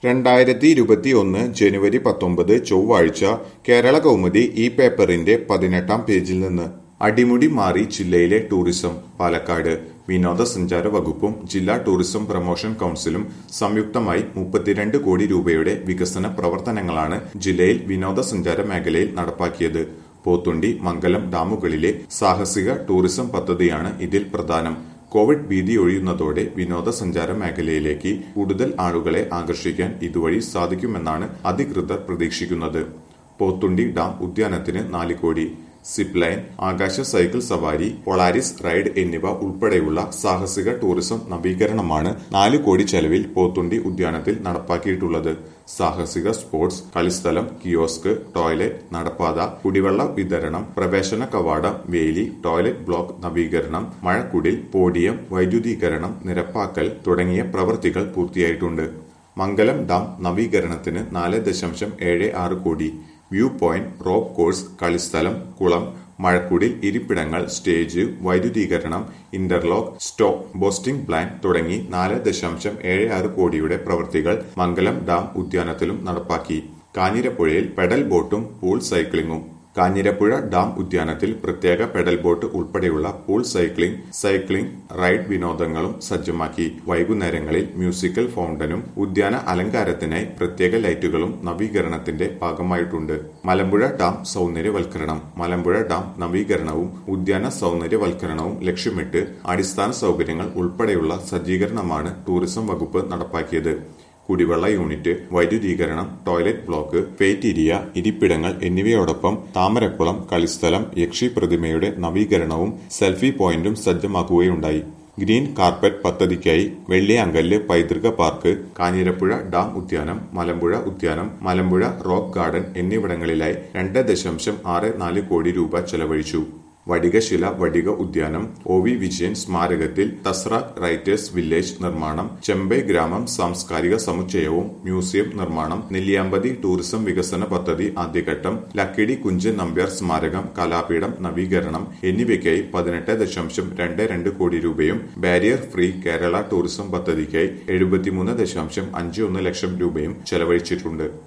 രണ്ടായിരത്തി ഇരുപത്തിയൊന്ന് ജനുവരി പത്തൊമ്പത് ചൊവ്വാഴ്ച കേരള കൗമുദി ഈ പേപ്പറിന്റെ പതിനെട്ടാം പേജിൽ നിന്ന് അടിമുടി മാറി ജില്ലയിലെ ടൂറിസം പാലക്കാട് വിനോദസഞ്ചാര വകുപ്പും ജില്ലാ ടൂറിസം പ്രൊമോഷൻ കൌൺസിലും സംയുക്തമായി മുപ്പത്തിരണ്ട് കോടി രൂപയുടെ വികസന പ്രവർത്തനങ്ങളാണ് ജില്ലയിൽ വിനോദസഞ്ചാര മേഖലയിൽ നടപ്പാക്കിയത് പോത്തുണ്ടി മംഗലം ഡാമുകളിലെ സാഹസിക ടൂറിസം പദ്ധതിയാണ് ഇതിൽ പ്രധാനം കോവിഡ് ഭീതി ഒഴിയുന്നതോടെ വിനോദസഞ്ചാര മേഖലയിലേക്ക് കൂടുതൽ ആളുകളെ ആകർഷിക്കാൻ ഇതുവഴി സാധിക്കുമെന്നാണ് അധികൃതർ പ്രതീക്ഷിക്കുന്നത് പോത്തുണ്ടി ഡാം ഉദ്യാനത്തിന് നാല് കോടി സിപ്പ് ലൈൻ ആകാശ സൈക്കിൾ സവാരി പൊളാരിസ് റൈഡ് എന്നിവ ഉൾപ്പെടെയുള്ള സാഹസിക ടൂറിസം നവീകരണമാണ് നാല് കോടി ചെലവിൽ പോത്തുണ്ടി ഉദ്യാനത്തിൽ നടപ്പാക്കിയിട്ടുള്ളത് സാഹസിക സ്പോർട്സ് കളിസ്ഥലം കിയോസ്ക് ടോയ്ലറ്റ് നടപ്പാത കുടിവെള്ള വിതരണം പ്രവേശന കവാടം വേലി ടോയ്ലറ്റ് ബ്ലോക്ക് നവീകരണം മഴക്കുടിൽ പോഡിയം വൈദ്യുതീകരണം നിരപ്പാക്കൽ തുടങ്ങിയ പ്രവൃത്തികൾ പൂർത്തിയായിട്ടുണ്ട് മംഗലം ഡാം നവീകരണത്തിന് നാല് ദശാംശം ഏഴ് ആറ് കോടി വ്യൂ പോയിന്റ് റോപ്പ് കോഴ്സ് കളിസ്ഥലം കുളം മഴക്കുടിൽ ഇരിപ്പിടങ്ങൾ സ്റ്റേജ് വൈദ്യുതീകരണം ഇന്റർലോക്ക് സ്റ്റോപ്പ് ബോസ്റ്റിംഗ് പ്ലാൻ തുടങ്ങി നാല് ദശാംശം ഏഴ് ആറ് കോടിയുടെ പ്രവൃത്തികൾ മംഗലം ഡാം ഉദ്യാനത്തിലും നടപ്പാക്കി കാഞ്ഞിരപ്പുഴയിൽ പെഡൽ ബോട്ടും പൂൾ സൈക്ലിംഗും കാഞ്ഞിരപ്പുഴ ഡാം ഉദ്യാനത്തിൽ പ്രത്യേക പെഡൽ ബോട്ട് ഉൾപ്പെടെയുള്ള പൂൾ സൈക്ലിംഗ് സൈക്ലിംഗ് റൈഡ് വിനോദങ്ങളും സജ്ജമാക്കി വൈകുന്നേരങ്ങളിൽ മ്യൂസിക്കൽ ഫൗണ്ടനും ഉദ്യാന അലങ്കാരത്തിനായി പ്രത്യേക ലൈറ്റുകളും നവീകരണത്തിന്റെ ഭാഗമായിട്ടുണ്ട് മലമ്പുഴ ഡാം സൗന്ദര്യവൽക്കരണം മലമ്പുഴ ഡാം നവീകരണവും ഉദ്യാന സൗന്ദര്യവൽക്കരണവും ലക്ഷ്യമിട്ട് അടിസ്ഥാന സൗകര്യങ്ങൾ ഉൾപ്പെടെയുള്ള സജ്ജീകരണമാണ് ടൂറിസം വകുപ്പ് നടപ്പാക്കിയത് കുടിവെള്ള യൂണിറ്റ് വൈദ്യുതീകരണം ടോയ്ലറ്റ് ബ്ലോക്ക് ഫേറ്റീരിയ ഇരിപ്പിടങ്ങൾ എന്നിവയോടൊപ്പം താമരക്കുളം കളിസ്ഥലം യക്ഷി പ്രതിമയുടെ നവീകരണവും സെൽഫി പോയിന്റും സജ്ജമാക്കുകയുണ്ടായി ഗ്രീൻ കാർപ്പറ്റ് പദ്ധതിക്കായി വെള്ളിയാങ്കല്ല് പൈതൃക പാർക്ക് കാഞ്ഞിരപ്പുഴ ഡാം ഉദ്യാനം മലമ്പുഴ ഉദ്യാനം മലമ്പുഴ റോക്ക് ഗാർഡൻ എന്നിവിടങ്ങളിലായി രണ്ട് ദശാംശം ആറ് നാല് കോടി രൂപ ചെലവഴിച്ചു വടികശില വടിക ഉദ്യാനം ഒ വി വിജയൻ സ്മാരകത്തിൽ തസ്രാക് റൈറ്റേഴ്സ് വില്ലേജ് നിർമ്മാണം ചെമ്പൈ ഗ്രാമം സാംസ്കാരിക സമുച്ചയവും മ്യൂസിയം നിർമ്മാണം നെല്ലിയാമ്പതി ടൂറിസം വികസന പദ്ധതി ആദ്യഘട്ടം ലക്കിടി കുഞ്ചൻ നമ്പ്യാർ സ്മാരകം കലാപീഠം നവീകരണം എന്നിവയ്ക്കായി പതിനെട്ട് ദശാംശം രണ്ട് രണ്ട് കോടി രൂപയും ബാരിയർ ഫ്രീ കേരള ടൂറിസം പദ്ധതിക്കായി എഴുപത്തിമൂന്ന് ദശാംശം അഞ്ച് ഒന്ന് ലക്ഷം രൂപയും ചെലവഴിച്ചിട്ടുണ്ട്